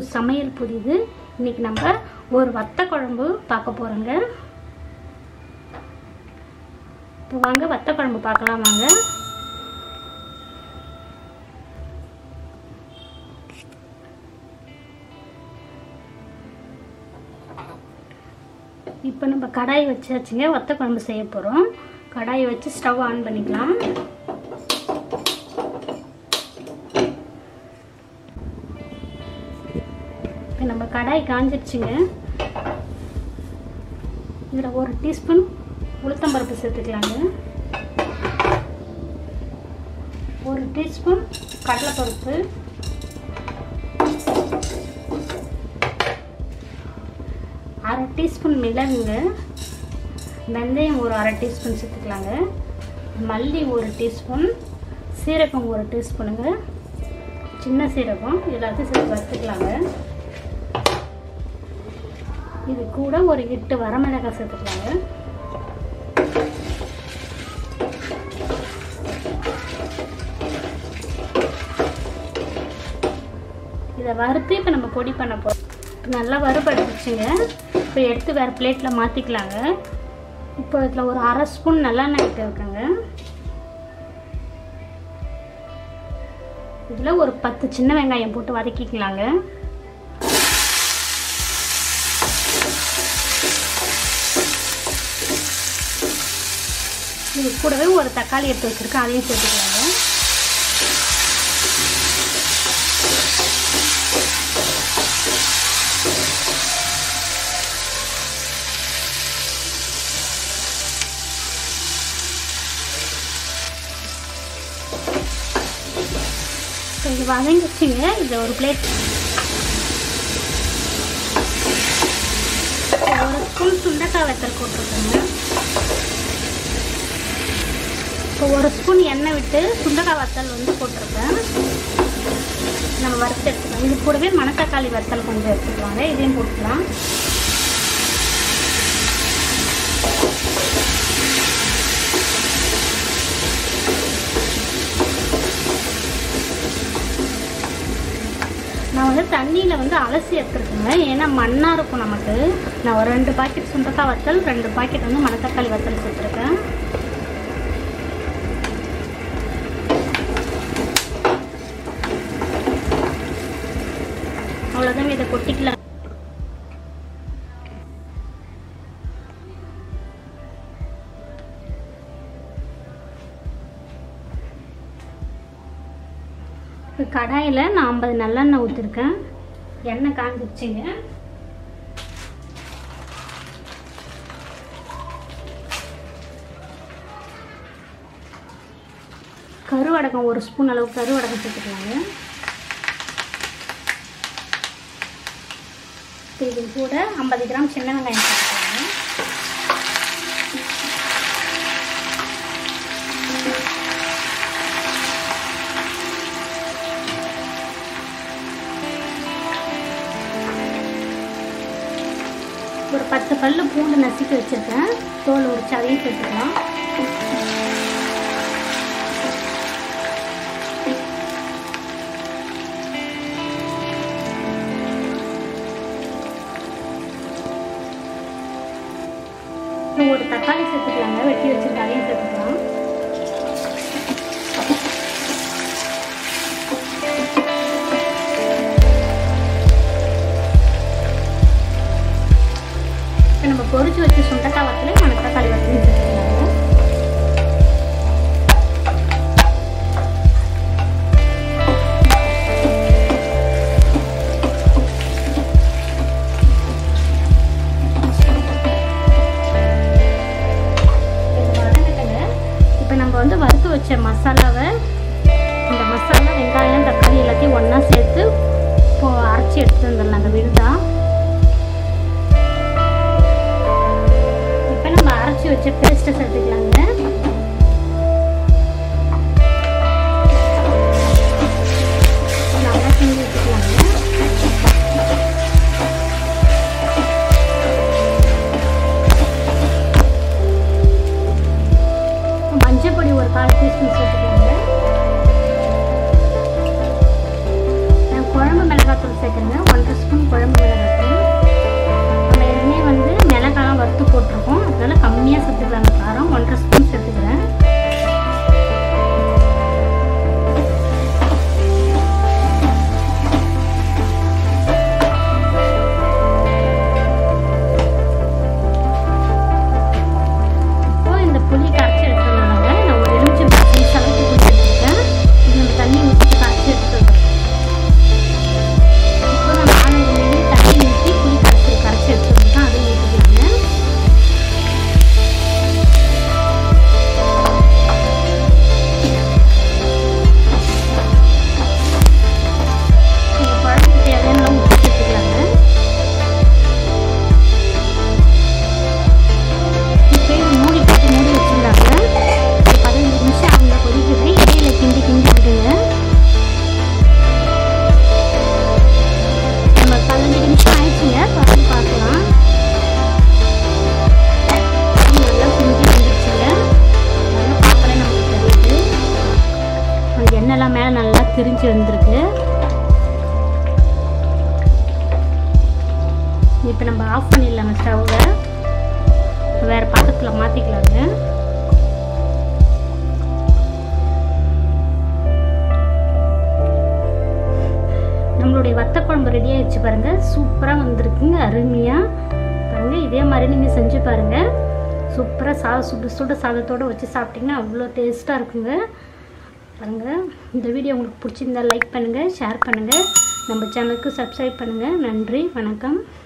சமையல் புரியுது இன்னைக்கு நம்ம ஒரு வத்த குழம்பு பார்க்க போகிறோங்க இப்போ வாங்க வத்த குழம்பு பார்க்கலாம் வாங்க இப்போ நம்ம கடாய் வச்சாச்சுங்க வத்த குழம்பு செய்ய போகிறோம் கடாயை வச்சு ஸ்டவ் ஆன் பண்ணிக்கலாம் இப்போ நம்ம கடாய் காஞ்சிருச்சுங்க இதில் ஒரு டீஸ்பூன் உளுத்தம்பருப்பு சேர்த்துக்கலாங்க ஒரு டீஸ்பூன் கடலைப்பருப்பு அரை டீஸ்பூன் மிளகுங்க வெந்தயம் ஒரு அரை டீஸ்பூன் சேர்த்துக்கலாங்க மல்லி ஒரு டீஸ்பூன் சீரகம் ஒரு டீஸ்பூனுங்க சின்ன சீரகம் எல்லாத்தையும் சேர்த்து வறுத்துக்கலாங்க இது கூட ஒரு எட்டு வரமிளகாய் சேர்த்துக்கலாங்க இதை வறுத்து இப்போ நம்ம பொடி பண்ண போகிறோம் நல்லா வறுபடுத்துச்சுங்க இப்போ எடுத்து வேறு பிளேட்டில் மாற்றிக்கலாங்க இப்போ இதில் ஒரு அரை ஸ்பூன் நல்லெண்ணெய் விட்டு இருக்கேங்க இதில் ஒரு பத்து சின்ன வெங்காயம் போட்டு வதக்கிக்கலாங்க இது கூடவே ஒரு தக்காளி எடுத்து வச்சுருக்கேன் அதையும் சேர்த்துக்கலாங்க இது வதங்கிச்சுங்க இதை ஒரு பிளேட் ஒரு ஸ்பூன் சுண்டக்காய் வெத்தல் போட்டுருக்கோங்க இப்போ ஒரு ஸ்பூன் எண்ணெய் விட்டு சுண்டக்காய் வத்தல் வந்து போட்டிருக்கேன் நம்ம வறுத்து எடுத்துக்கலாம் இது கூடவே மணத்தக்காளி வத்தல் கொஞ்சம் எடுத்துக்கலாங்க இதையும் போட்டுக்கலாம் நான் வந்து தண்ணியில் வந்து அலசி எடுத்துருக்கேங்க ஏன்னா மண்ணாக இருக்கும் நமக்கு நான் ஒரு ரெண்டு பாக்கெட் சுண்டக்காய் வத்தல் ரெண்டு பாக்கெட் வந்து மணத்தக்காளி வத்தல் சேர்த்துருக்கேன் அவ்வளோதாங்க இதை கொட்டிக்கலாம் இப்போ கடாயில் நான் ஐம்பது நல்லெண்ணெய் ஊற்றிருக்கேன் எண்ணெய் காஞ்சிருச்சுங்க கருவடகம் ஒரு ஸ்பூன் அளவு கருவடகம் சேர்த்துக்கலாங்க இது கூட ஐம்பது கிராம் சின்ன வெங்காயம் சேர்த்துக்கலாங்க ஒரு பத்து பல்லு பூண்டு நசுக்கி வச்சுருக்கேன் தோல் உரிச்சு அதையும் சேர்த்துக்கலாம் ஒரு தக்காளி சேர்த்துக்கலாங்க வெட்டி வச்சிருக்க அதையும் சேர்த்துக்கலாம் இப்போ நம்ம பொரிச்சு வச்சு சுண்டக்காய் வத்தலையும் மணத்தக்காளி வத்தலையும் சேர்த்துக்கலாங்க இப்போ நம்ம வந்து வறுத்து வச்ச மசாலாவை இந்த மசாலா வெங்காயம் தக்காளி எல்லாத்தையும் ஒன்றா சேர்த்து இப்போ அரைச்சி எடுத்துட்டு வந்துடலாங்க விழுதா இப்போ நம்ம அரைச்சி வச்ச பேஸ்ட்டை சேர்த்துக்கலாங்க நல்லா செஞ்சு வச்சுக்கலாங்க மஞ்சள் பொடி ஒரு கால் டீஸ்பூன் சேர்த்துக்கலாங்க பிரிஞ்சு வந்திருக்கு இப்போ நம்ம ஆஃப் பண்ணிடலாங்க ஸ்டவ்வை வேறு பாத்திரத்தில் மாற்றிக்கலாங்க நம்மளுடைய வத்த குழம்பு ரெடி ஆயிடுச்சு பாருங்கள் சூப்பராக வந்திருக்குங்க அருமையாக பாருங்கள் இதே மாதிரி நீங்கள் செஞ்சு பாருங்கள் சூப்பராக சா சுட சுட சாதத்தோடு வச்சு சாப்பிட்டிங்கன்னா அவ்வளோ டேஸ்ட்டாக இருக்குங்க பாருங்கள் இந்த வீடியோ உங்களுக்கு பிடிச்சிருந்தா லைக் பண்ணுங்கள் ஷேர் பண்ணுங்கள் நம்ம சேனலுக்கு சப்ஸ்கிரைப் பண்ணுங்கள் நன்றி வணக்கம்